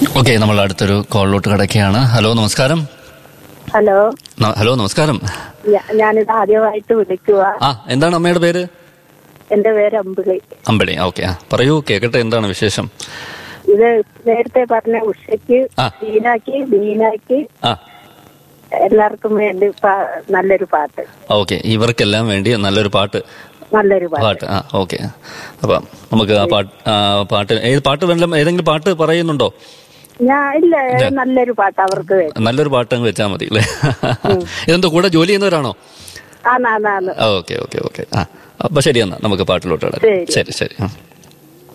Okay നമ്മൾ അടുത്തൊരു കോളിലോട്ട് കിടക്കുകയാണ് ഹലോ നമസ്കാരം ഹലോ ന- ഹലോ നമസ്കാരം ഞാ- ഞാനിത് ആദ്യമായിട്ട് വിളിക്കുക ആ എന്താണ് അമ്മയുടെ പേര് എന്റെ പേര് അമ്പിളി അമ്പിളി ഓക്കെ ആ പറയൂ കേക്കട്ടെ എന്താണ് വിശേഷം ഇത് നേരത്തെ പറഞ്ഞ ഉഷയ്ക്ക് ആ. ബീനാക്കി ബീനാക്കി ആ എല്ലാവർക്കും വേണ്ടി പാ- നല്ലൊരു പാട്ട് ഓക്കെ ഇവർക്കെല്ലാം വേണ്ടി നല്ലൊരു പാട്ട് നല്ലൊരു പാട്ട് പാട്ട് ആ ഓക്കെ അപ്പം നമുക്ക് ആ പാട്ട് ആ, പാട്ട് ഏത് പാട്ട് വല്ലതും ഏതെങ്കിലും പാട്ട് പറയുന്നുണ്ടോ ഞാൻ ഇല്ല നല്ലൊരു പാട്ട് അവർക്ക് വേണ്ടി നല്ലൊരു പാട്ട് അങ്ങ് വെച്ചാൽ മതി അല്ലേ ഇതെന്തോ കൂടെ ജോലി ചെയ്യുന്നവരാണോ ആന്നാന്നാന്ന് ഓക്കെ ഓക്കെ ഓക്കെ ആ അപ്പൊ ശരി എന്നാ നമുക്ക് പാട്ടിലോട്ട് കിടക്കാം ശരി. ശരി ശരി ആ